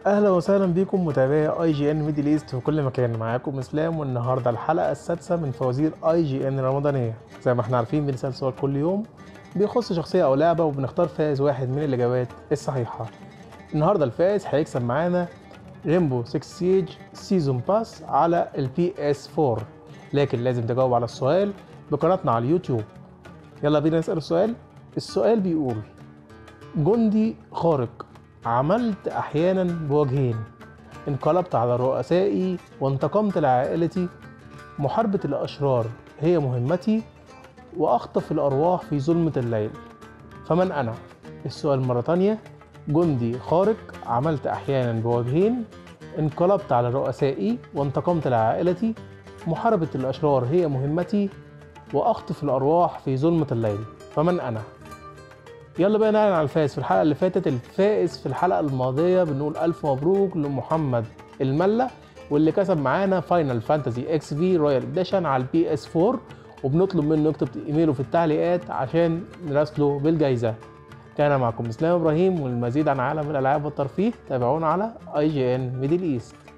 اهلا وسهلا بكم متابعي اي جي ان ميدل ايست في كل مكان معاكم اسلام والنهارده الحلقه السادسه من فوازير اي جي ان رمضانيه زي ما احنا عارفين بنسال سؤال كل يوم بيخص شخصيه او لعبه وبنختار فائز واحد من الاجابات الصحيحه النهارده الفائز هيكسب معانا ريمبو 6 سيج سيزون باس على البي اس 4 لكن لازم تجاوب على السؤال بقناتنا على اليوتيوب يلا بينا نسال السؤال السؤال بيقول جندي خارق عملت احيانا بوجهين انقلبت على رؤسائي وانتقمت لعائلتي محاربة الأشرار هي مهمتي وأخطف الأرواح في ظلمة الليل فمن أنا؟ السؤال مرة تانية جندي خارق عملت أحيانا بوجهين انقلبت على رؤسائي وانتقمت لعائلتي محاربة الأشرار هي مهمتي وأخطف الأرواح في ظلمة الليل فمن أنا؟ يلا بقى نعلن على الفائز في الحلقه اللي فاتت الفائز في الحلقه الماضيه بنقول الف مبروك لمحمد المله واللي كسب معانا فاينل فانتزي اكس في رويال اديشن على البي اس 4 وبنطلب منه يكتب ايميله في التعليقات عشان نراسله بالجائزه كان معكم اسلام ابراهيم والمزيد عن عالم الالعاب والترفيه تابعونا على اي جي ان ميدل ايست